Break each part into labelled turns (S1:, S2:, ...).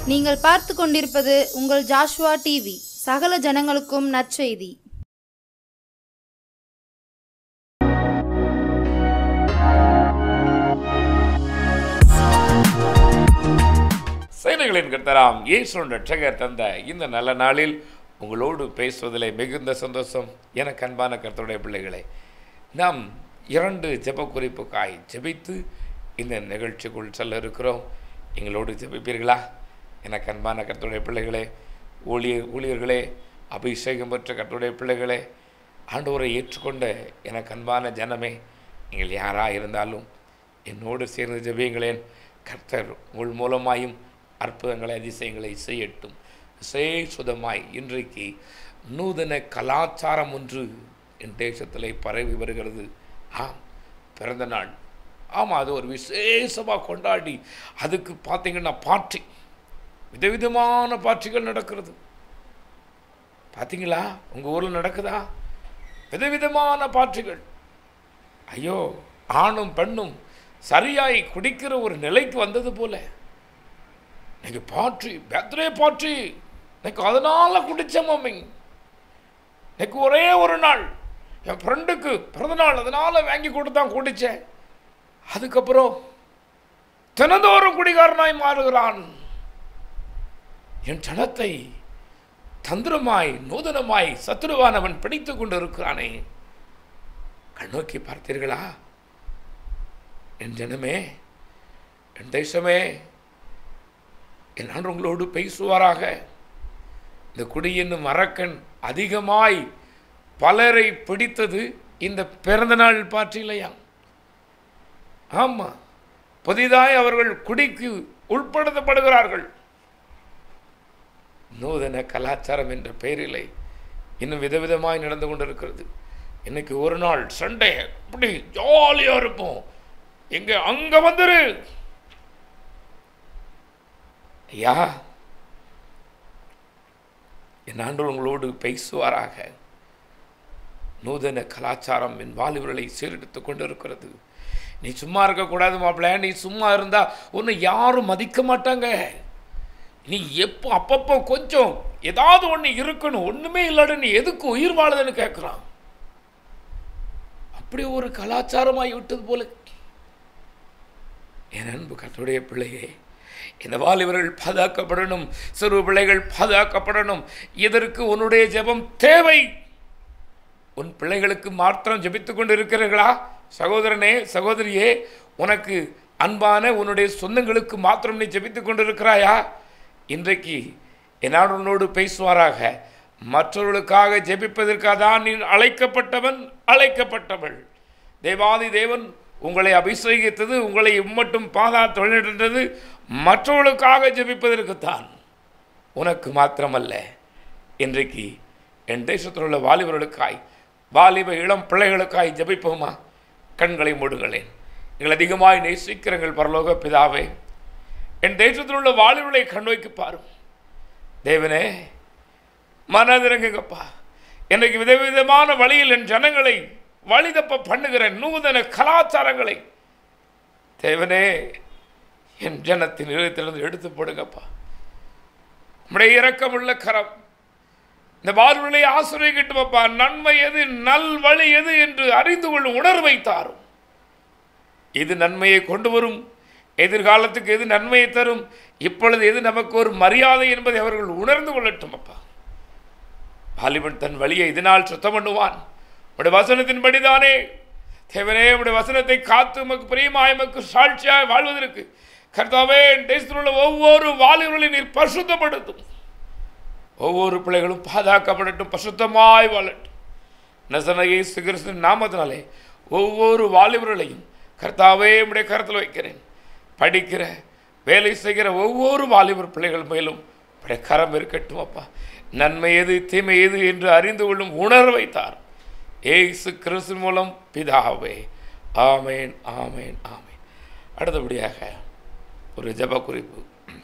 S1: நீங்கள் பார்த்து கொண்டிருப்பது உங்கள் ஜாஷ்வா டிவி சகல ஜனங்களுக்கும் நற்செய்தி
S2: சேனைகளின் கர்த்தராம் இயேசுவின் ரட்சகர் தந்த இந்த நல்ல நாளில் உங்களோடு பேசுவதிலே மிகுந்த சந்தோஷம் எனக்கு அன்பான கர்த்தருடைய பிள்ளைகளே நாம் இரண்டு ஜெப குறிப்புக்காய் ஜெபித்து இந்த நிகழ்ச்சிக்குள் செல்ல இருக்கிறோம் எங்களோடு ஜெபிப்பீர்களா எனக்கு அன்பான கர்த்தருடைய பிள்ளைகளே ஊழியர் ஊழியர்களே அபிஷேகம் பெற்ற கர்த்தருடைய பிள்ளைகளே ஆண்டவரை ஏற்றுக்கொண்ட எனக்கு அன்பான ஜனமே நீங்கள் யாராக இருந்தாலும் என்னோடு சேர்ந்து ஜெபியுங்களேன் கர்த்தர் உங்கள் மூலமாயும் அற்புதங்களை அதிசயங்களை செய்யட்டும் விசேஷமாய் இன்றைக்கு நூதன கலாச்சாரம் ஒன்று என் தேசத்திலே பரவி வருகிறது ஆம் பிறந்த நாள் ஆமாம் அது ஒரு விசேஷமாக கொண்டாடி அதுக்கு பார்த்தீங்கன்னா பாட்டி விதவிதமான பாட்டிகள் நடக்கிறது பார்த்தீங்களா உங்கள் ஊரில் நடக்குதா விதவிதமான பாட்டிகள் ஐயோ ஆணும் பெண்ணும் சரியாய் குடிக்கிற ஒரு நிலைக்கு வந்தது போல இன்னைக்கு பாற்றி பர்த்டே பாற்றி இன்னைக்கு அதனால குடிச்ச மம்மி இன்னைக்கு ஒரே ஒரு நாள் என் ஃப்ரெண்டுக்கு பிறந்த நாள் அதனால வாங்கி கொடுத்தான் குடித்தேன் அதுக்கப்புறம் தினந்தோறும் குடிகாரனாய் மாறுகிறான் என் ஜனத்தை தந்திரமாய் நூதனமாய் சத்துருவானவன் பிடித்து கொண்டு இருக்கிறானே கண்ணோக்கி பார்த்தீர்களா என் ஜனமே என் தேசமே என் ஆண்டு உங்களோடு பேசுவாராக இந்த குடி என்னும் அரக்கன் அதிகமாய் பலரை பிடித்தது இந்த பிறந்த நாள் பாற்றிலையா ஆமாம் புதிதாய் அவர்கள் குடிக்கு உட்படுத்தப்படுகிறார்கள் நூதன கலாச்சாரம் என்ற பெயரிலே இன்னும் விதவிதமாய் நடந்து கொண்டிருக்கிறது இன்னைக்கு ஒரு நாள் சண்டே அப்படி ஜாலியாக இருப்போம் எங்க அங்க வந்துரு ஐயா என் ஆண்டு உங்களோடு பேசுவாராக நூதன கலாச்சாரம் என் வாலிபர்களை சீரெடுத்து கொண்டு இருக்கிறது நீ சும்மா இருக்கக்கூடாது மாப்பிள்ள நீ சும்மா இருந்தா உன்னை யாரும் மதிக்க மாட்டாங்க நீ எப்போ அப்பப்போ கொஞ்சம் ஏதாவது ஒன்று இருக்கணும் ஒன்றுமே இல்லாட நீ எதுக்கு உயிர் வாழுதுன்னு கேட்குறான் அப்படி ஒரு கலாச்சாரமாகி விட்டது போல என் அன்பு கத்துடைய பிள்ளையே இந்த வாலிபர்கள் பாதுகாக்கப்படணும் சிறு பிள்ளைகள் பாதுகாக்கப்படணும் இதற்கு உன்னுடைய ஜெபம் தேவை உன் பிள்ளைகளுக்கு மாத்திரம் ஜெபித்துக் கொண்டு இருக்கிறீர்களா சகோதரனே சகோதரியே உனக்கு அன்பான உன்னுடைய சொந்தங்களுக்கு மாத்திரம் நீ ஜெபித்துக் கொண்டிருக்கிறாயா இன்றைக்கு என்னால் உன்னோடு பேசுவாராக மற்றவர்களுக்காக ஜெபிப்பதற்காக தான் நீ அழைக்கப்பட்டவன் அழைக்கப்பட்டவள் தேவாதி தேவன் உங்களை அபிஷேகித்தது உங்களை இம்மட்டும் பாதா தொழிலிட்டது மற்றவர்களுக்காக ஜெபிப்பதற்குத்தான் உனக்கு மாத்திரமல்ல இன்றைக்கு என் தேசத்தில் உள்ள வாலிபர்களுக்காய் வாலிப இளம் பிள்ளைகளுக்காய் ஜெபிப்போமா கண்களை மூடுங்களேன் நீங்கள் அதிகமாய் நேசிக்கிறங்கள் பரலோக பிதாவே என் தேசத்தில் உள்ள வாலிபர்களை கண்ணோக்கி பாரும் தேவனே மனதிறங்குங்கப்பா இன்றைக்கு விதவிதமான வழியில் என் ஜனங்களை வழிதப்ப பண்ணுகிற நூதன கலாச்சாரங்களை தேவனே என் ஜனத்தின் இதயத்திலிருந்து எடுத்து போடுங்கப்பா நம்முடைய இரக்கமுள்ள கரம் இந்த வாழ்வுகளை ஆசிரியக்கிட்டுமப்பா நன்மை எது நல் வழி எது என்று அறிந்து கொள்ளும் உணர்வை தாரும் இது நன்மையை கொண்டு வரும் எதிர்காலத்துக்கு எது நன்மையை தரும் இப்பொழுது எது நமக்கு ஒரு மரியாதை என்பதை அவர்கள் உணர்ந்து கொள்ளட்டும் அப்பா வாலிபன் தன் வழியை இதனால் சுத்தம் பண்ணுவான் உடைய வசனத்தின்படிதானே தேவனே உடைய வசனத்தை காத்து உமக்கு பிரியமாய் உமக்கு சாட்சியாய் வாழ்வதற்கு கர்த்தாவே என் தேசத்தில் உள்ள ஒவ்வொரு வாலிபர்களையும் நீர் பரிசுத்தப்படுத்தும் ஒவ்வொரு பிள்ளைகளும் பாதுகாக்கப்படட்டும் பசுத்தமாய் வாழட்டும் நசனையை கிறிஸ்துவின் நாமத்தினாலே ஒவ்வொரு வாலிபர்களையும் கர்த்தாவே உடைய கருத்தில் வைக்கிறேன் படிக்கிற வேலை செய்கிற ஒவ்வொரு வாலிபர் பிள்ளைகள் மேலும் உடைய கரம் இருக்கட்டும் அப்பா நன்மை எது தீமை எது என்று அறிந்து கொள்ளும் உணர்வை தார் ஏசு கிறிஸ்து மூலம் பிதாவே ஆமேன் ஆமேன் ஆமேன் அடுத்தபடியாக ஒரு ஜப குறிப்பு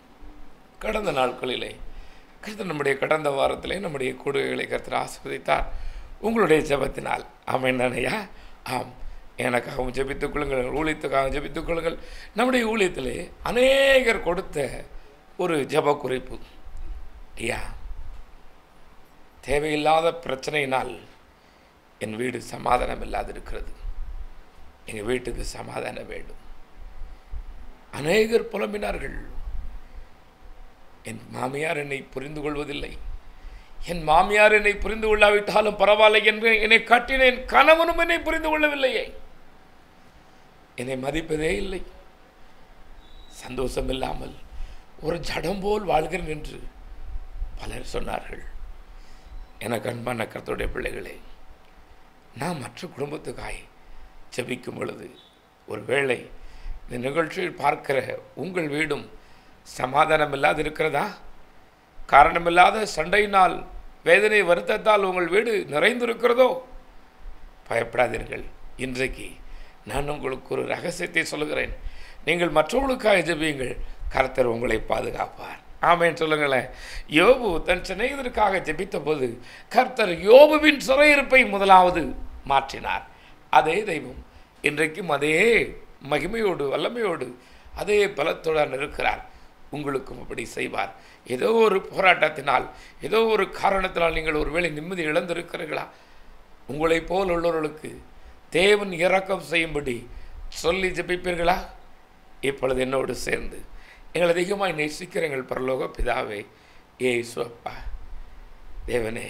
S2: கடந்த நாட்களிலே கருத்து நம்முடைய கடந்த வாரத்திலே நம்முடைய கூடுகைகளை கருத்து ஆஸ்வதித்தார் உங்களுடைய ஜபத்தினால் ஆமேன் நானையா ஆம் எனக்காகவும் ஜெபித்துக் கொள்ளுங்கள் ஊழியத்துக்காக ஜெபித்துக் கொள்ளுங்கள் நம்முடைய ஊழியத்திலே அநேகர் கொடுத்த ஒரு ஜெப குறிப்பு ஐயா தேவையில்லாத பிரச்சனையினால் என் வீடு சமாதானம் இல்லாது இருக்கிறது எங்கள் வீட்டுக்கு சமாதானம் வேண்டும் அநேகர் புலம்பினார்கள் என் மாமியார் என்னை புரிந்து கொள்வதில்லை என் மாமியார் என்னை புரிந்து கொள்ளாவிட்டாலும் பரவாயில்லை என்று என்னை கட்டின என் கணவனும் என்னை புரிந்து கொள்ளவில்லையே என்னை மதிப்பதே இல்லை சந்தோஷம் இல்லாமல் ஒரு ஜடம் போல் வாழ்கிறேன் என்று பலர் சொன்னார்கள் எனக்கு அன்பான கர்த்தருடைய பிள்ளைகளே நான் மற்ற குடும்பத்துக்காய் ஜெபிக்கும் பொழுது ஒருவேளை இந்த நிகழ்ச்சியில் பார்க்கிற உங்கள் வீடும் சமாதானம் இல்லாது இருக்கிறதா காரணமில்லாத சண்டையினால் வேதனை வருத்தத்தால் உங்கள் வீடு நிறைந்திருக்கிறதோ பயப்படாதீர்கள் இன்றைக்கு நான் உங்களுக்கு ஒரு ரகசியத்தை சொல்லுகிறேன் நீங்கள் மற்றவர்களுக்காக ஜெபியுங்கள் கர்த்தர் உங்களை பாதுகாப்பார் ஆமேன் சொல்லுங்களேன் யோபு தன் சிநேகிதருக்காக ஜெபித்த போது கர்த்தர் யோபுவின் சிறையிருப்பை முதலாவது மாற்றினார் அதே தெய்வம் இன்றைக்கும் அதே மகிமையோடு வல்லமையோடு அதே பலத்துடன் இருக்கிறார் உங்களுக்கும் அப்படி செய்வார் ஏதோ ஒரு போராட்டத்தினால் ஏதோ ஒரு காரணத்தினால் நீங்கள் ஒருவேளை நிம்மதி இழந்திருக்கிறீர்களா உங்களைப் போல் உள்ளவர்களுக்கு தேவன் இரக்கம் செய்யும்படி சொல்லி ஜெபிப்பீர்களா இப்பொழுது என்னோடு சேர்ந்து எங்கள் அதிகமாக நேசிக்கிற எங்கள் பரலோக பிதாவே ஏசு அப்பா தேவனே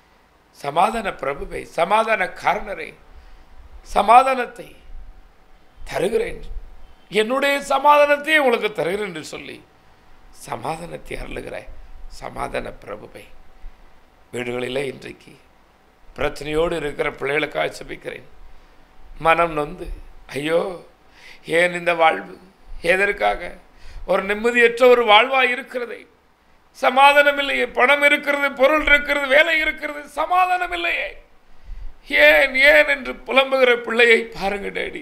S2: சமாதான பிரபுவை சமாதான காரணரை சமாதானத்தை தருகிறேன் என்னுடைய சமாதானத்தை உங்களுக்கு தருகிறேன் என்று சொல்லி சமாதானத்தை அருளுகிற சமாதான பிரபுவை வீடுகளிலே இன்றைக்கு பிரச்சனையோடு இருக்கிற பிள்ளைகளுக்காக ஜெபிக்கிறேன் மனம் நொந்து ஐயோ ஏன் இந்த வாழ்வு எதற்காக ஒரு நிம்மதியற்ற ஒரு வாழ்வாய் இருக்கிறதே சமாதானம் இல்லையே பணம் இருக்கிறது பொருள் இருக்கிறது வேலை இருக்கிறது சமாதானம் இல்லையே ஏன் ஏன் என்று புலம்புகிற பிள்ளையை பாருங்க டேடி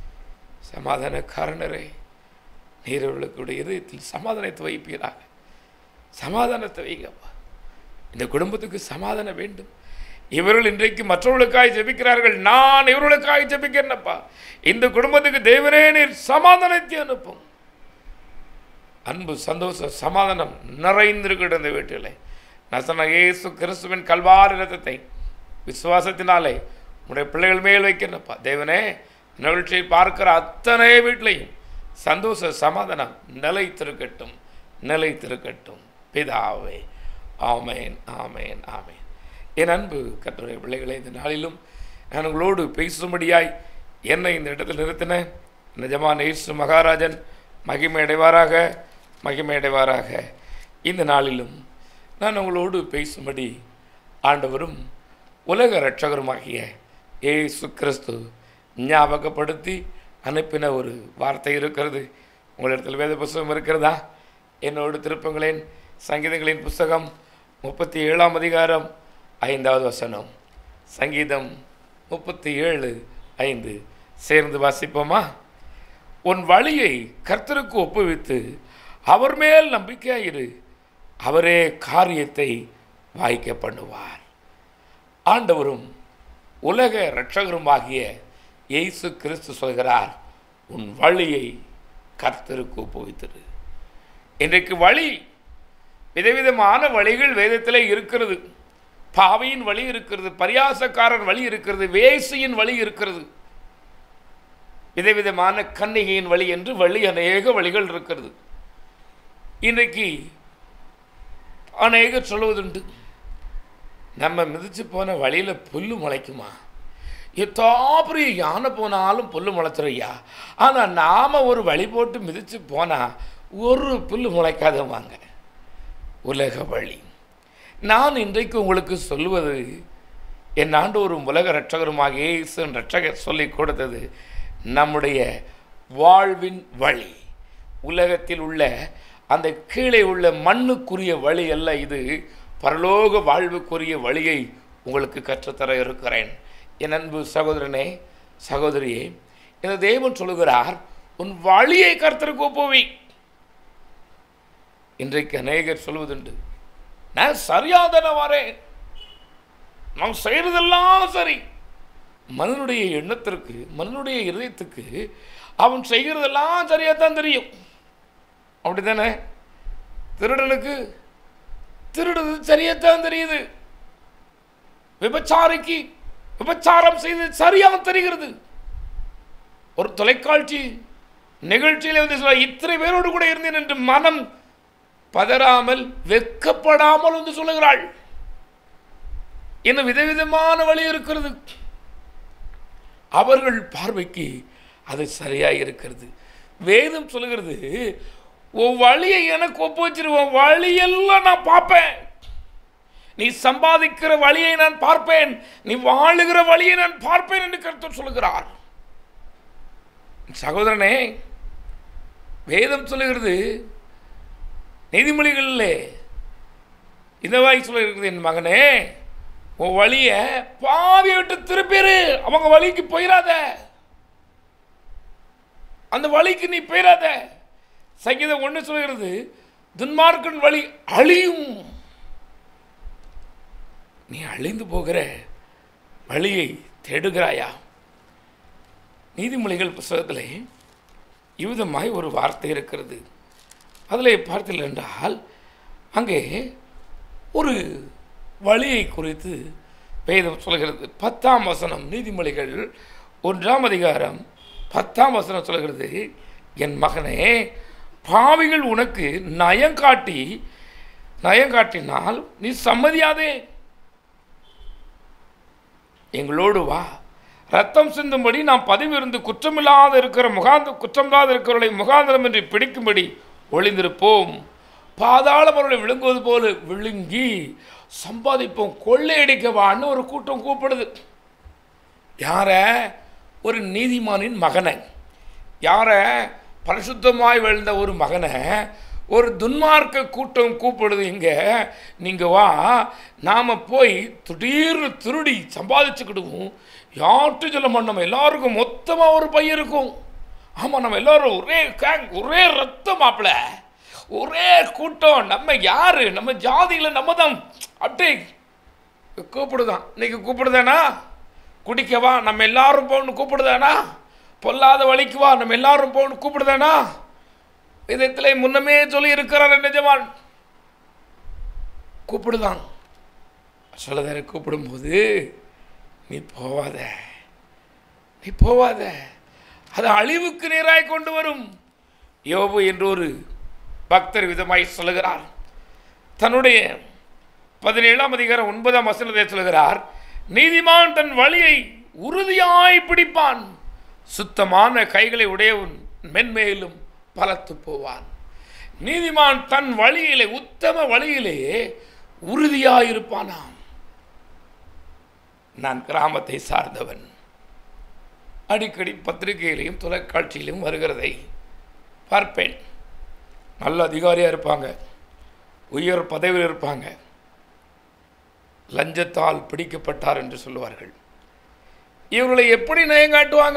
S2: சமாதான காரணரே நீரவர்களுடைய இதயத்தில் சமாதானத்தை வைப்பீராக சமாதானத்தை வைங்கப்பா இந்த குடும்பத்துக்கு சமாதானம் வேண்டும் இவர்கள் இன்றைக்கு மற்றவர்களுக்காய் ஜெபிக்கிறார்கள் நான் இவர்களுக்காய் ஜெபிக்கிறேனப்பா இந்த குடும்பத்துக்கு தேவனே நீர் சமாதானத்தை அனுப்பும் அன்பு சந்தோஷ சமாதானம் நிறைந்திருக்கிற இந்த வீட்டில் நசன இயேசு கிறிஸ்துவின் கல்வாரி ரத்தத்தை விசுவாசத்தினாலே உடைய பிள்ளைகள் மேல் வைக்கிறப்பா தேவனே நிகழ்ச்சியை பார்க்கிற அத்தனை வீட்லையும் சந்தோஷ சமாதானம் நிலைத்திருக்கட்டும் நிலைத்திருக்கட்டும் பிதாவே ஆமேன் ஆமேன் ஆமேன் என் அன்பு கட்டுரை பிள்ளைகளை இந்த நாளிலும் நான் உங்களோடு பேசும்படியாய் என்னை இந்த இடத்தில் நிறுத்தின நிஜமான இயேசு மகாராஜன் மகிமை அடைவாராக மகிமை அடைவாராக இந்த நாளிலும் நான் உங்களோடு பேசும்படி ஆண்டவரும் உலக இரட்சகருமாகிய ஏசு கிறிஸ்து ஞாபகப்படுத்தி அனுப்பின ஒரு வார்த்தை இருக்கிறது உங்களிடத்தில் வேத புஸ்தகம் இருக்கிறதா என்னோடு திருப்பங்களேன் சங்கீதங்களின் புஸ்தகம் முப்பத்தி ஏழாம் அதிகாரம் ஐந்தாவது வசனம் சங்கீதம் முப்பத்தி ஏழு ஐந்து சேர்ந்து வாசிப்போமா உன் வழியை கர்த்தருக்கு ஒப்புவித்து அவர் மேல் நம்பிக்கையாயிரு அவரே காரியத்தை வாய்க்க பண்ணுவார் ஆண்டவரும் உலக இரட்சகருமாகிய இயேசு கிறிஸ்து சொல்கிறார் உன் வழியை கர்த்தருக்கு ஒப்புவித்திரு இன்றைக்கு வழி விதவிதமான வழிகள் வேதத்தில் இருக்கிறது பாவியின் வழி இருக்கிறது பரியாசக்காரன் வழி இருக்கிறது வேசியின் வழி இருக்கிறது விதவிதமான கன்னிகையின் வழி என்று வழி அநேக வழிகள் இருக்கிறது இன்றைக்கு அநேகர் சொல்வதுண்டு நம்ம மிதிச்சு போன வழியில் புல்லு முளைக்குமா எத்தா பெரிய யானை போனாலும் புல்லு முளைச்சிருய்யா ஆனால் நாம் ஒரு வழி போட்டு மிதித்து போனால் ஒரு புல்லு முளைக்காதவாங்க உலக வழி நான் இன்றைக்கு உங்களுக்கு சொல்லுவது என் ஆண்டு ஒரு உலக ரட்சகருமாக இயேசுன் ரட்சகர் சொல்லி கொடுத்தது நம்முடைய வாழ்வின் வழி உலகத்தில் உள்ள அந்த கீழே உள்ள மண்ணுக்குரிய வழி அல்ல இது பரலோக வாழ்வுக்குரிய வழியை உங்களுக்கு கற்றுத்தர இருக்கிறேன் என் அன்பு சகோதரனே சகோதரியே இந்த தேவன் சொல்லுகிறார் உன் வழியை கர்த்தருக்கு ஒப்புவி இன்றைக்கு அநேகர் சொல்வதுண்டு நான் சரியாதான வரேன் நான் செய்கிறதெல்லாம் சரி மனிதனுடைய எண்ணத்திற்கு மனிதனுடைய இதயத்துக்கு அவன் செய்கிறதெல்லாம் சரியாக தான் தெரியும் அப்படி தானே திருடனுக்கு திருடுறது சரியத்தான் தெரியுது விபச்சாரிக்கு விபச்சாரம் செய்தது சரியாக தெரிகிறது ஒரு தொலைக்காட்சி நிகழ்ச்சியில் வந்து சொல்ல இத்தனை பேரோடு கூட இருந்தேன் என்று மனம் பதறாமல் வெட்கப்படாமல் வந்து சொல்லுகிறாள் இன்னும் விதவிதமான வழி இருக்கிறது அவர்கள் பார்வைக்கு அது சரியாக இருக்கிறது வேதம் சொல்லுகிறது உன் வழியை எனக்கு ஒப்பு வச்சிருவோம் வழியெல்லாம் நான் பார்ப்பேன் நீ சம்பாதிக்கிற வழியை நான் பார்ப்பேன் நீ வாழுகிற வழியை நான் பார்ப்பேன் என்று கருத்து சொல்லுகிறார் சகோதரனே வேதம் சொல்லுகிறது நீதிமொழிகளிலே இந்த வாய் சொல்லுகிறது என் மகனே உன் வழியை பாவியை விட்டு திருப்பிடு அவங்க வழிக்கு போயிடாத அந்த வழிக்கு நீ போயிடாத சங்கீதம் ஒன்று சொல்கிறது துன்மார்க்கன் வழி அழியும் நீ அழிந்து போகிற வழியை தேடுகிறாயா நீதிமொழிகள் புஸ்தகத்திலே இவ்விதமாய் ஒரு வார்த்தை இருக்கிறது அதில் பார்த்தீர்கள் என்றால் அங்கே ஒரு வழியை குறித்து வேதம் சொல்கிறது பத்தாம் வசனம் நீதிமொழிகள் ஒன்றாம் அதிகாரம் பத்தாம் வசனம் சொல்கிறது என் மகனே பாவிகள் உனக்கு நயங்காட்டி நயங்காட்டினால் நீ சம்மதியாதே எங்களோடு வா ரத்தம் சிந்தும்படி நாம் பதிவிருந்து குற்றமில்லாத இருக்கிற முகாந்த குற்றமில்லாத இருக்கிறவர்களை முகாந்திரமின்றி பிடிக்கும்படி ஒளிந்திருப்போம் பாதாளம் அவர்களை விழுங்குவது போல விழுங்கி சம்பாதிப்போம் கொள்ளையடிக்க வான்னு ஒரு கூட்டம் கூப்பிடுது யார ஒரு நீதிமானின் மகனை யார பரிசுத்தமாய் விழுந்த ஒரு மகனை ஒரு துன்மார்க்க கூட்டம் கூப்பிடுது இங்கே நீங்கள் வா நாம் போய் திடீர்னு திருடி சம்பாதிச்சுக்கிடுவோம் யார்ட்டும் சொல்ல மாட்டோம் நம்ம எல்லாருக்கும் மொத்தமாக ஒரு பையன் இருக்கும் ஆமாம் நம்ம எல்லாரும் ஒரே கேங் ஒரே ரத்த மாப்பிள ஒரே கூட்டம் நம்ம யாரு நம்ம ஜாதியில் நம்ம தான் அப்படியே கூப்பிடுதான் இன்னைக்கு கூப்பிடுதானா குடிக்கவா நம்ம எல்லாரும் போகணும் கூப்பிடுதானா பொல்லாத வழிக்கு வா நம்ம எல்லாரும் போகணும் கூப்பிடுதானா இதத்தில் முன்னமே சொல்லி இருக்கிறார் நிஜமான் கூப்பிடுதான் சொல்லதார கூப்பிடும்போது நீ போவாத நீ போவாத அது அழிவுக்கு நேராய் கொண்டு வரும் யோபு என்று ஒரு பக்தர் விதமாய் சொல்லுகிறார் தன்னுடைய பதினேழாம் அதிகாரம் ஒன்பதாம் வசனத்தை சொல்கிறார் நீதிமான் தன் வழியை உறுதியாய் பிடிப்பான் சுத்தமான கைகளை உடையவன் மென்மேலும் பலத்து போவான் நீதிமான் தன் வழியிலே உத்தம வழியிலே உறுதியாயிருப்பானாம் நான் கிராமத்தை சார்ந்தவன் அடிக்கடி பத்திரிகையிலையும் தொலைக்காட்சியிலும் வருகிறதை பார்ப்பேன் நல்ல அதிகாரியாக இருப்பாங்க உயர் பதவியில் இருப்பாங்க லஞ்சத்தால் பிடிக்கப்பட்டார் என்று சொல்லுவார்கள் இவர்களை எப்படி நயம் காட்டுவாங்க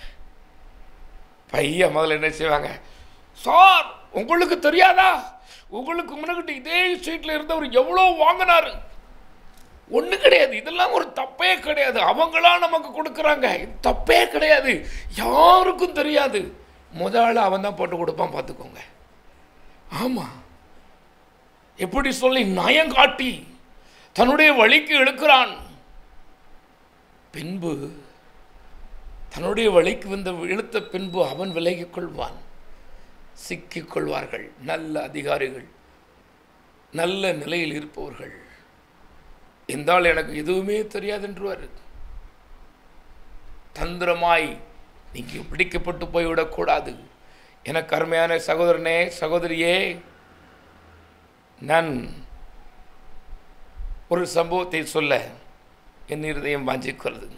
S2: பையன் முதல்ல என்ன செய்வாங்க சார் உங்களுக்கு தெரியாதா உங்களுக்கு முன்னாடி இதே ஸ்ட்ரீட்டில் இருந்தவர் எவ்வளோ வாங்கினாரு ஒன்றும் கிடையாது இதெல்லாம் ஒரு தப்பே கிடையாது அவங்களா நமக்கு கொடுக்குறாங்க இது தப்பே கிடையாது யாருக்கும் தெரியாது முதல்ல அவன் தான் போட்டு கொடுப்பான் பார்த்துக்கோங்க ஆமாம் எப்படி சொல்லி நயம் காட்டி தன்னுடைய வழிக்கு இழுக்கிறான் பின்பு தன்னுடைய வழிக்கு வந்த இழுத்த பின்பு அவன் விலகிக் கொள்வான் சிக்கிக் கொள்வார்கள் நல்ல அதிகாரிகள் நல்ல நிலையில் இருப்பவர்கள் இருந்தால் எனக்கு எதுவுமே தெரியாது என்றுவார் தந்திரமாய் நீங்க பிடிக்கப்பட்டு போய்விடக்கூடாது எனக்கு அருமையான சகோதரனே சகோதரியே நான் ஒரு சம்பவத்தை சொல்ல என் இருதயம் வாஞ்சிக்கிறது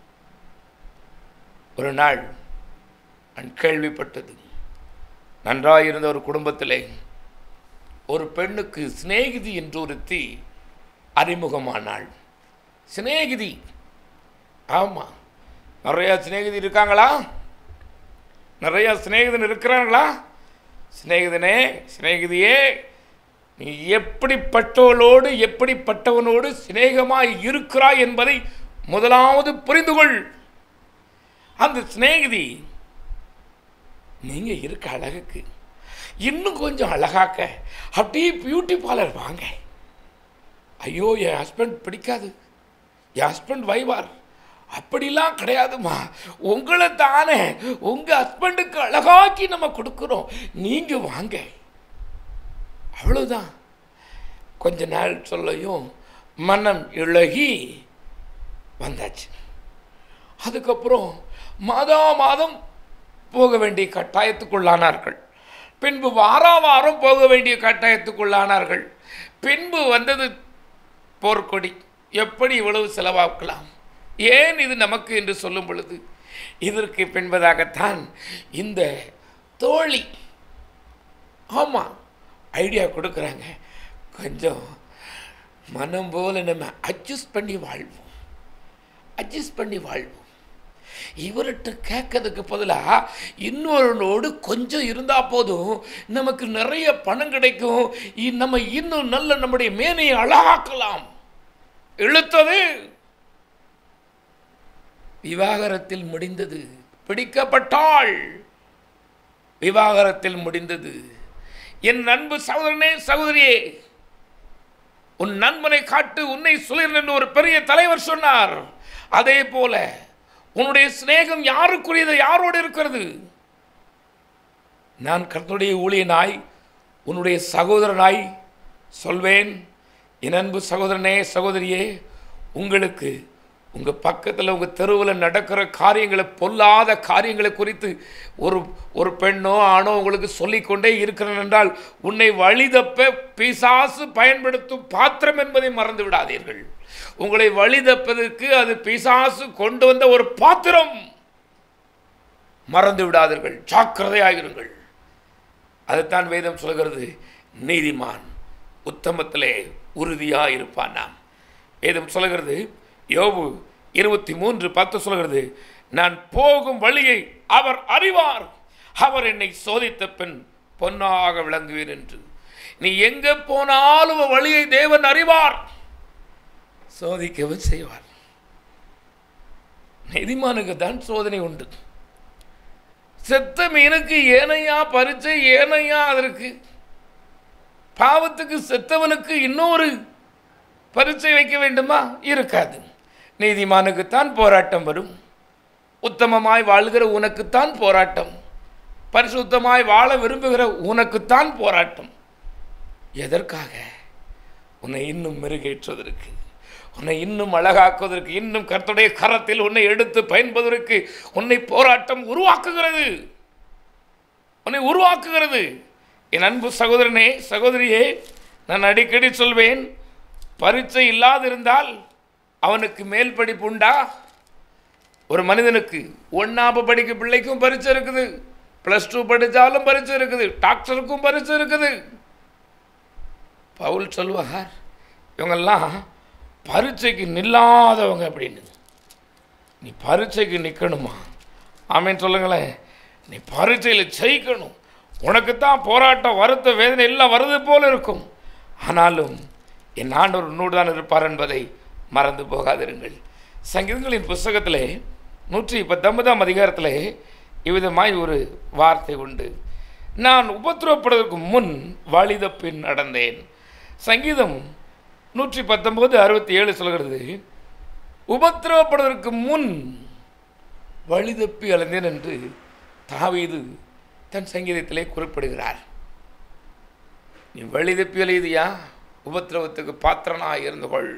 S2: ஒரு நாள் நான் கேள்விப்பட்டது நன்றாயிருந்த ஒரு குடும்பத்திலே ஒரு பெண்ணுக்கு சிநேகிதி என்று ஒருத்தி அறிமுகமானாள் சிநேகிதி ஆமாம் நிறையா சிநேகிதி இருக்காங்களா நிறையா சிநேகிதன் இருக்கிறாங்களா சிநேகிதனே சிநேகிதியே நீ எப்படிப்பட்டவளோடு எப்படிப்பட்டவனோடு சிநேகமாய் இருக்கிறாய் என்பதை முதலாவது புரிந்து கொள் அந்த சிநேகிதி நீங்கள் இருக்க அழகுக்கு இன்னும் கொஞ்சம் அழகாக்க அப்படியே பியூட்டி பார்லர் வாங்க ஐயோ என் ஹஸ்பண்ட் பிடிக்காது என் ஹஸ்பண்ட் வைவார் அப்படிலாம் கிடையாதுமா உங்களை தானே உங்கள் ஹஸ்பண்டுக்கு அழகாக்கி நம்ம கொடுக்குறோம் நீங்கள் வாங்க அவ்வளவுதான் கொஞ்ச நாள் சொல்லையும் மனம் இழகி வந்தாச்சு அதுக்கப்புறம் மாதா மாதம் போக வேண்டிய கட்டாயத்துக்குள்ளானார்கள் பின்பு வாரா வாரம் போக வேண்டிய கட்டாயத்துக்குள்ளானார்கள் பின்பு வந்தது போர்க்கொடி எப்படி இவ்வளவு செலவாக்கலாம் ஏன் இது நமக்கு என்று சொல்லும் பொழுது இதற்கு பின்பதாகத்தான் இந்த தோழி ஆமாம் ஐடியா கொடுக்குறாங்க கொஞ்சம் மனம் போல நம்ம அட்ஜஸ்ட் பண்ணி வாழ்வோம் அட்ஜஸ்ட் பண்ணி வாழ்வோம் இவர்கிட்ட கேட்கறதுக்கு பதிலாக இன்னொருனோடு கொஞ்சம் இருந்தால் போதும் நமக்கு நிறைய பணம் கிடைக்கும் இ- நம்ம இன்னும் நல்ல நம்முடைய மேனையை அழகாக்கலாம் இழுத்தது விவாகரத்தில் முடிந்தது பிடிக்கப்பட்டாள் விவாகரத்தில் முடிந்தது என் அன்பு சகோதரனே சகோதரியே உன் நண்பனை காட்டு உன்னை சுளிர் என்று ஒரு பெரிய தலைவர் சொன்னார் அதே போல உன்னுடைய சிநேகம் யாருக்குரியது யாரோடு இருக்கிறது நான் கர்த்தருடைய ஊழியனாய் உன்னுடைய சகோதரனாய் சொல்வேன் என் அன்பு சகோதரனே சகோதரியே உங்களுக்கு உங்கள் பக்கத்தில் உங்கள் தெருவில் நடக்கிற காரியங்களை பொல்லாத காரியங்களை குறித்து ஒரு ஒரு பெண்ணோ ஆணோ உங்களுக்கு சொல்லிக்கொண்டே இருக்கிறேன் என்றால் உன்னை வழிதப்ப பிசாசு பயன்படுத்தும் பாத்திரம் என்பதை மறந்து விடாதீர்கள் உங்களை வழிதப்பதற்கு அது பிசாசு கொண்டு வந்த ஒரு பாத்திரம் மறந்து விடாதீர்கள் ஜாக்கிரதையாயிருங்கள் அதைத்தான் வேதம் சொல்கிறது நீதிமான் உத்தமத்திலே உறுதியாக இருப்பான் நாம் வேதம் சொல்கிறது யோபு இருபத்தி மூன்று பத்து சொல்கிறது நான் போகும் வழியை அவர் அறிவார் அவர் என்னை சோதித்த பின் பொன்னாக விளங்குவேன் என்று நீ எங்கே போனாலும் உன் வழியை தேவன் அறிவார் சோதிக்கவும் செய்வார் நீதிமானுக்கு தான் சோதனை உண்டு செத்த மீனுக்கு ஏனையா பரிச்சை ஏனையா அதற்கு பாவத்துக்கு செத்தவனுக்கு இன்னொரு பரீட்சை வைக்க வேண்டுமா இருக்காது நீதிமானுக்குத்தான் போராட்டம் வரும் உத்தமமாய் வாழ்கிற உனக்குத்தான் போராட்டம் பரிசுத்தமாய் வாழ விரும்புகிற உனக்குத்தான் போராட்டம் எதற்காக உன்னை இன்னும் மெருகேற்றுவதற்கு உன்னை இன்னும் அழகாக்குவதற்கு இன்னும் கர்த்தருடைய கரத்தில் உன்னை எடுத்து பயன்பதற்கு உன்னை போராட்டம் உருவாக்குகிறது உன்னை உருவாக்குகிறது என் அன்பு சகோதரனே சகோதரியே நான் அடிக்கடி சொல்வேன் பரீட்சை இல்லாதிருந்தால் அவனுக்கு மேல் படிப்பு உண்டா ஒரு மனிதனுக்கு ஒன்றாப்பு படிக்க பிள்ளைக்கும் பரீட்சை இருக்குது ப்ளஸ் டூ படித்தாலும் பரீட்சை இருக்குது டாக்டருக்கும் பரீட்சை இருக்குது பவுல் சொல்லுவார் இவங்கெல்லாம் பரீட்சைக்கு நில்லாதவங்க அப்படின்னு நீ பரீட்சைக்கு நிற்கணுமா ஆமேன்னு சொல்லுங்களேன் நீ பரீட்சையில் ஜெயிக்கணும் உனக்கு தான் போராட்டம் வருத்த வேதனை எல்லாம் வருது போல இருக்கும் ஆனாலும் என் ஆண்டவர் உன்னோடு தான் இருப்பார் என்பதை மறந்து போகாதிருங்கள் சங்கீதங்களின் புஸ்தகத்திலே நூற்றி பத்தொன்பதாம் அதிகாரத்திலே இவ்விதமாய் ஒரு வார்த்தை உண்டு நான் உபத்திரவப்படுவதற்கு முன் வழித பின் நடந்தேன் சங்கீதம் நூற்றி பத்தொன்பது அறுபத்தி ஏழு சொல்கிறது உபத்திரவப்படுவதற்கு முன் வழி தப்பி அலைந்தேன் என்று தாவீது தன் சங்கீதத்திலே குறிப்பிடுகிறார் நீ வழி தப்பி அலையுதியா உபத்திரவத்துக்கு பாத்திரனாக இருந்து கொள்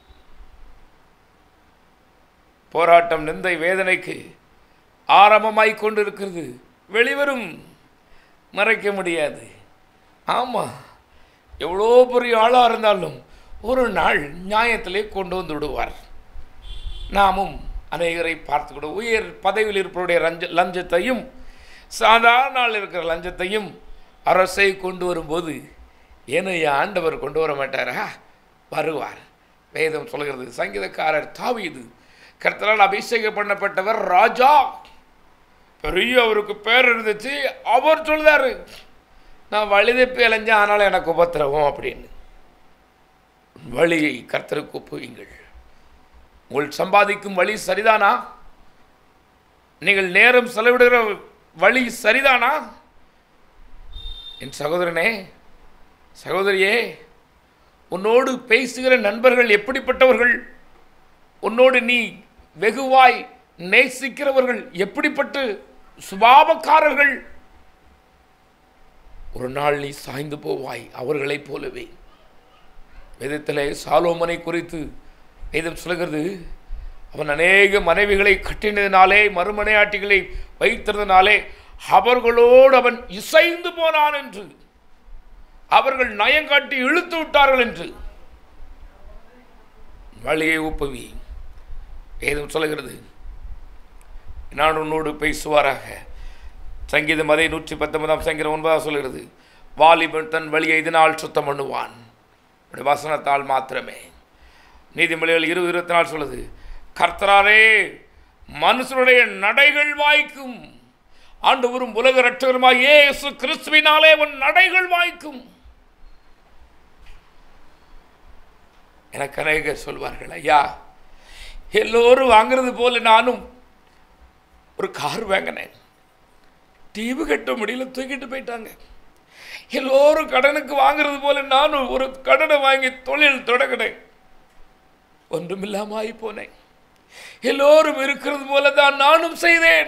S2: போராட்டம் நிந்தை வேதனைக்கு ஆரம்பமாய் கொண்டிருக்கிறது வெளிவரும் மறைக்க முடியாது ஆமாம் எவ்வளோ பெரிய ஆளாக இருந்தாலும் ஒரு நாள் நியாயத்திலே கொண்டு வந்து விடுவார் நாமும் அநேகரை பார்த்துக்கூட உயர் பதவியில் இருப்பவருடைய லஞ்ச லஞ்சத்தையும் சாதாரண நாள் இருக்கிற லஞ்சத்தையும் அரசை கொண்டு வரும்போது ஏனைய ஆண்டவர் கொண்டு வர மாட்டாரா வருவார் வேதம் சொல்கிறது சங்கீதக்காரர் தாவீது கர்த்தரால் அபிஷேகம் பண்ணப்பட்டவர் ராஜா பெரிய அவருக்கு பேர் இருந்துச்சு அவர் சொல்றாரு நான் வழிதப்பி அலைஞ்சேன் ஆனாலும் எனக்கு உபத்திரவம் அப்படின்னு வழியை கர்த்தருக்கு ஒப்புவீங்கள் உங்கள் சம்பாதிக்கும் வழி சரிதானா நீங்கள் நேரம் செலவிடுகிற வழி சரிதானா என் சகோதரனே சகோதரியே உன்னோடு பேசுகிற நண்பர்கள் எப்படிப்பட்டவர்கள் உன்னோடு நீ வெகுவாய் நேசிக்கிறவர்கள் எப்படிப்பட்டு சுபாவக்காரர்கள் ஒரு நாள் நீ சாய்ந்து போவாய் அவர்களைப் போலவே வேதத்திலே சாலோமனை குறித்து வேதம் சொல்கிறது அவன் அநேக மனைவிகளை கட்டினதினாலே மறுமனையாட்டிகளை வைத்திருந்தனாலே அவர்களோடு அவன் இசைந்து போனான் என்று அவர்கள் நயங்காட்டி இழுத்து விட்டார்கள் என்று வழியை ஒப்புவி வேதம் சொல்லுகிறது நான் உன்னோடு பேசுவாராக சங்கீதம் அதை நூற்றி பத்தொன்பதாம் சங்கீதம் ஒன்பதாம் சொல்கிறது வாலிபன் தன் வழியை இதனால் சுத்தம் பண்ணுவான் அப்படி வசனத்தால் மாத்திரமே நீதிமொழிகள் இருபது இருபத்தி நாலு சொல்லுது கர்த்தராரே மனுஷனுடைய நடைகள் வாய்க்கும் ஆண்டவரும் உலக ரட்சகருமாய் இயேசு கிறிஸ்துவினாலே உன் நடைகள் வாய்க்கும் எனக்கு அநேகர் சொல்வார்கள் ஐயா எல்லோரும் வாங்குறது போல நானும் ஒரு கார் வாங்கினேன் டிவி கட்ட முடியல தூக்கிட்டு போயிட்டாங்க எல்லோரும் கடனுக்கு வாங்குறது போல நானும் ஒரு கடனை வாங்கி தொழில் தொடங்கினேன் ஒன்றுமில்லாமாய் போனேன் எல்லோரும் இருக்கிறது போல தான் நானும் செய்தேன்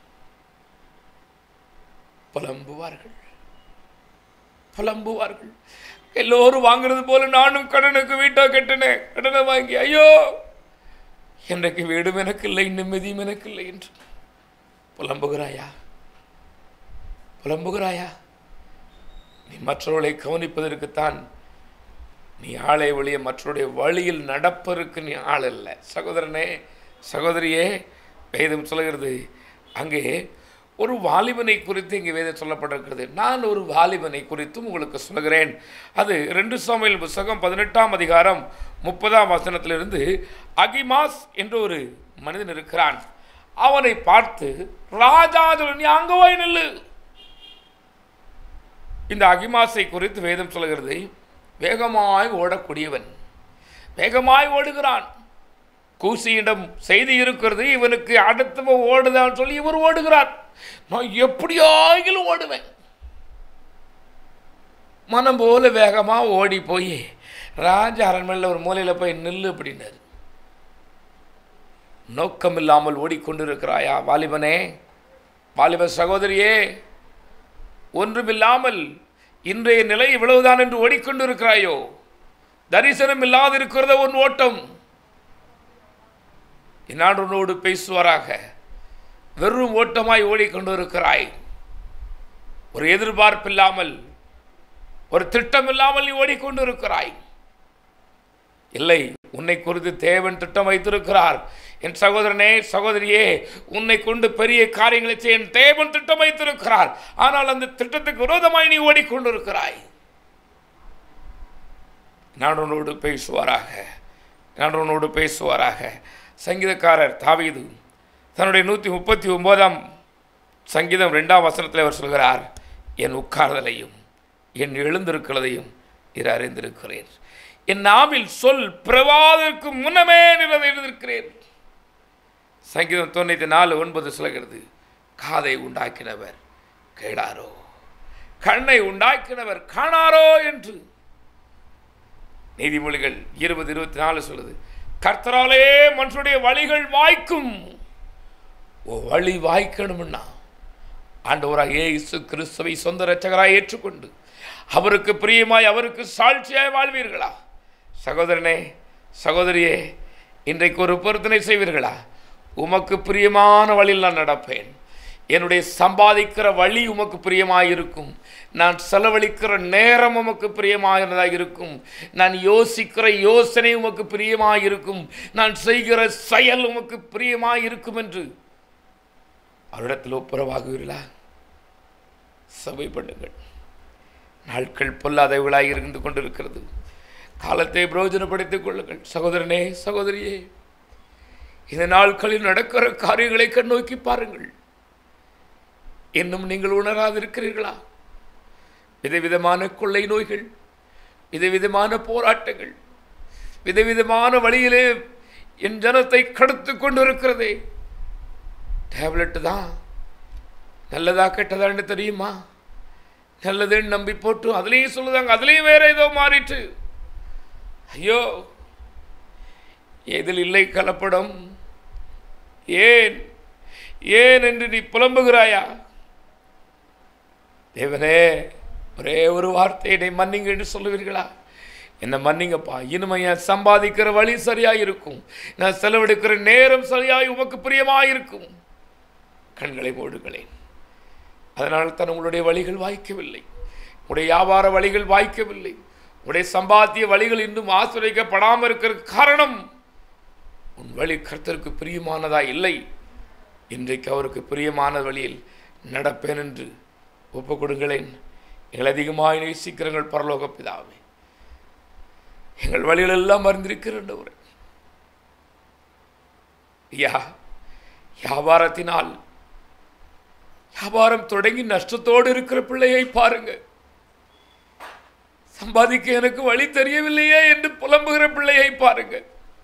S2: புலம்புவார்கள் புலம்புவார்கள் எல்லோரும் வாங்குறது போல நானும் கடனுக்கு வீட்டா கட்டினேன் கடனை வாங்கி ஐயோ இன்றைக்கு வீடும் எனக்கு இல்லை நிம்மதியும் எனக்கு இல்லை என்று புலம்புகிறாயா புலம்புகிறாயா நீ மற்றவர்களை கவனிப்பதற்குத்தான் நீ ஆளை ஒழிய மற்றவருடைய வழியில் நடப்பதற்கு நீ ஆள் அல்ல சகோதரனே சகோதரியே வேதம் சொல்லுகிறது அங்கே ஒரு வாலிபனை குறித்து இங்கே வேதம் சொல்லப்பட்டிருக்கிறது நான் ஒரு வாலிபனை குறித்தும் உங்களுக்கு சொல்கிறேன் அது ரெண்டு சாமியல் புஸ்தகம் பதினெட்டாம் அதிகாரம் முப்பதாம் வசனத்திலிருந்து அகிமாஸ் என்ற ஒரு மனிதன் இருக்கிறான் அவனை பார்த்து ராஜா நீ அங்கே போய் நில்லு இந்த அகிமாசை குறித்து வேதம் சொல்கிறது வேகமாய் ஓடக்கூடியவன் வேகமாய் ஓடுகிறான் கூசியிடம் செய்தி இருக்கிறது இவனுக்கு அடுத்தவன் ஓடுதான்னு சொல்லி இவர் ஓடுகிறார் நான் எப்படியாகிலும் ஓடுவேன் மனம் போல வேகமாக ஓடி போய் ராஜ அரண்மனையில் ஒரு மூலையில் போய் நில்லு அப்படின்னாரு நோக்கம் இல்லாமல் ஓடிக்கொண்டிருக்கிறாயா வாலிபனே வாலிப சகோதரியே ஒன்றுமில்லாமல் இன்றைய நிலை இவ்வளவுதான் என்று ஓடிக்கொண்டிருக்கிறாயோ தரிசனம் இல்லாதிருக்கிறத உன் ஓட்டம் என்னால் உன்னோடு பேசுவாராக வெறும் ஓட்டமாய் ஓடிக்கொண்டிருக்கிறாய் ஒரு எதிர்பார்ப்பு இல்லாமல் ஒரு திட்டம் இல்லாமல் நீ ஓடிக்கொண்டிருக்கிறாய் இல்லை உன்னை குறித்து தேவன் திட்டம் வைத்திருக்கிறார் என் சகோதரனே சகோதரியே உன்னை கொண்டு பெரிய காரியங்களை செய்ய என் தேவன் திட்டம் வைத்திருக்கிறார் ஆனால் அந்த திட்டத்துக்கு விரோதமாய் நீ ஓடிக்கொண்டிருக்கிறாய் நான் உன்னோடு பேசுவாராக நான் உன்னோடு பேசுவாராக சங்கீதக்காரர் தாவீது தன்னுடைய நூற்றி முப்பத்தி ஒன்பதாம் சங்கீதம் ரெண்டாம் வசனத்தில் அவர் சொல்கிறார் என் உட்கார்தலையும் என் எழுந்திருக்கிறதையும் இரு அறிந்திருக்கிறேன் என் நாவில் சொல் பிரவாதற்கு முன்னமே நிலவை எழுந்திருக்கிறேன் சங்கீதம் தொண்ணூற்றி நாலு ஒன்பது சொல்கிறது காதை உண்டாக்கினவர் கேளாரோ கண்ணை உண்டாக்கினவர் காணாரோ என்று நீதிமொழிகள் இருபது இருபத்தி நாலு சொல்லுது கர்த்தராலே மனுஷனுடைய வழிகள் வாய்க்கும் ஓ வழி வாய்க்கணும்னா ஆண்டவராக இயேசு கிறிஸ்துவை சொந்த ரட்சகராய் ஏற்றுக்கொண்டு அவருக்கு பிரியமாய் அவருக்கு சாட்சியாய் வாழ்வீர்களா சகோதரனே சகோதரியே இன்றைக்கு ஒரு பொருத்தனை செய்வீர்களா உமக்கு பிரியமான வழியில் நான் நடப்பேன் என்னுடைய சம்பாதிக்கிற வழி உமக்கு பிரியமாயிருக்கும் நான் செலவழிக்கிற நேரம் உமக்கு பிரியமானதாக இருக்கும் நான் யோசிக்கிற யோசனை உமக்கு பிரியமாயிருக்கும் நான் செய்கிற செயல் உமக்கு பிரியமாயிருக்கும் என்று அவரிடத்தில் ஒப்புரவாகுவீர்களா சபை பண்ணுங்கள் நாட்கள் பொல்லாதவர்களாக இருந்து கொண்டிருக்கிறது காலத்தை பிரயோஜனப்படுத்திக் கொள்ளுங்கள் சகோதரனே சகோதரியே இந்த நாட்களில் நடக்கிற காரியங்களை கண்ணோக்கி பாருங்கள் இன்னும் நீங்கள் உணராதிருக்கிறீர்களா விதவிதமான கொள்ளை நோய்கள் விதவிதமான போராட்டங்கள் விதவிதமான வழியிலே என் ஜனத்தை கடத்து கொண்டு இருக்கிறதே டேப்லெட்டு தான் நல்லதா கெட்டதான்னு தெரியுமா நல்லதுன்னு நம்பி போட்டு அதுலேயும் சொல்லுதாங்க அதுலேயும் வேற ஏதோ மாறிட்டு ஐயோ எதில் இல்லை கலப்படம் ஏன் ஏன் என்று நீ புலம்புகிறாயா தேவனே ஒரே ஒரு வார்த்தை என்னை மன்னிங்க என்று சொல்லுவீர்களா என்ன மன்னிங்கப்பா இனிமே என் சம்பாதிக்கிற வழி சரியாக இருக்கும் நான் செலவெடுக்கிற நேரம் சரியாய் உமக்கு பிரியமாக இருக்கும் கண்களை மூடுகளேன் அதனால் தான் உங்களுடைய வழிகள் வாய்க்கவில்லை உங்களுடைய வியாபார வழிகள் வாய்க்கவில்லை உங்களுடைய சம்பாத்திய வழிகள் இன்னும் ஆசிரியக்கப்படாமல் இருக்கிற காரணம் உன் வழி கர்த்தருக்கு பிரியமானதா இல்லை இன்றைக்கு அவருக்கு பிரியமான வழியில் நடப்பேன் என்று ஒப்புக் கொடுங்களேன் எங்கள் அதிகமாக நேசிக்கிறங்கள் பரலோக பிதாவே எங்கள் வழிகள் எல்லாம் அறிந்திருக்கிறவர் ஐயா வியாபாரத்தினால் வியாபாரம் தொடங்கி நஷ்டத்தோடு இருக்கிற பிள்ளையை பாருங்க சம்பாதிக்க எனக்கு வழி தெரியவில்லையே என்று புலம்புகிற பிள்ளையை பாருங்க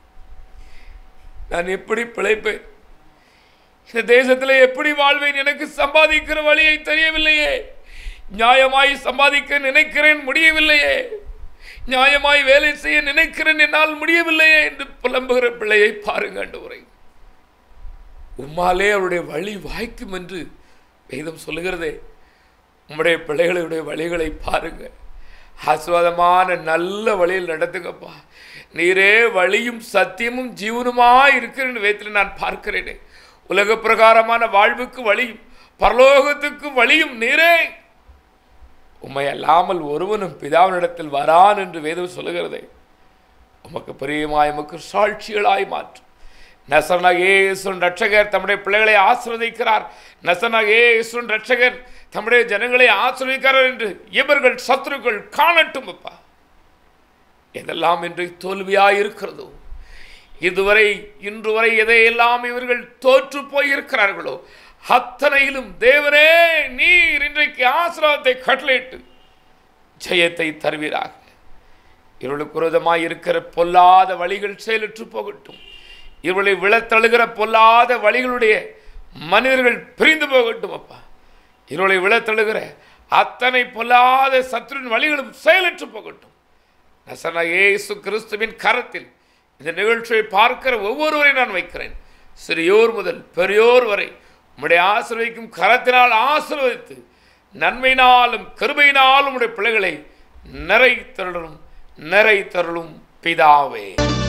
S2: நான் எப்படி பிழைப்பேன் இந்த தேசத்தில் எப்படி வாழ்வேன் எனக்கு சம்பாதிக்கிற வழியை தெரியவில்லையே நியாயமாய் சம்பாதிக்க நினைக்கிறேன் முடியவில்லையே நியாயமாய் வேலை செய்ய நினைக்கிறேன் என்னால் முடியவில்லையே என்று புலம்புகிற பிள்ளையை பாருங்க ஆண்டவரே உம்மாலே அவருடைய வழி வாய்க்கும் என்று வேதம் சொல்லுகிறதே உம்முடைய பிள்ளைகளுடைய வழிகளை பாருங்க ஆசுவாதமான நல்ல வழியில் நடத்துங்கப்பா நீரே வழியும் சத்தியமும் ஜீவனுமா இருக்கிற வேத்தில் நான் பார்க்கிறேனே உலக பிரகாரமான வாழ்வுக்கு வழியும் பரலோகத்துக்கு வழியும் நீரே உம்மை அல்லாமல் ஒருவனும் பிதாவினிடத்தில் வரான் என்று வேதம் சொல்லுகிறதே உமக்கு பிரியமாய் உமக்கு சாட்சிகளாய் மாற்றும் நசனாக இயேசுவின் ரட்சகர் தம்முடைய பிள்ளைகளை ஆசிர்வதிக்கிறார் நசனாக இயேசுவின் ரட்சகர் தம்முடைய ஜனங்களை ஆசிர்வதிக்கிறார் என்று இவர்கள் சத்துருக்கள் காணட்டும் அப்பா எதெல்லாம் இன்று தோல்வியாய் இருக்கிறதோ இதுவரை இன்று வரை எதையெல்லாம் இவர்கள் தோற்று போயிருக்கிறார்களோ அத்தனையிலும் தேவனே நீர் இன்றைக்கு ஆசிரமத்தை கட்டளையிட்டு ஜெயத்தை தருவீராக இவர்களுக்கு விரோதமாய் இருக்கிற பொல்லாத வழிகள் செயலற்று போகட்டும் இவர்களை விழத்தழுகிற பொல்லாத வழிகளுடைய மனிதர்கள் பிரிந்து போகட்டும் அப்பா இவர்களை விழத்தழுகிற அத்தனை பொல்லாத சத்துருவின் வழிகளும் செயலற்று போகட்டும் நசன இயேசு கிறிஸ்துவின் கரத்தில் இந்த நிகழ்ச்சியை பார்க்கிற ஒவ்வொருவரை நான் வைக்கிறேன் சிறியோர் முதல் பெரியோர் வரை உம்முடைய ஆசிர்வதிக்கும் கரத்தினால் ஆசீர்வதித்து நன்மையினாலும் கிருபையினாலும் உடைய பிள்ளைகளை நிறை தருளும் நிறை தருளும் பிதாவே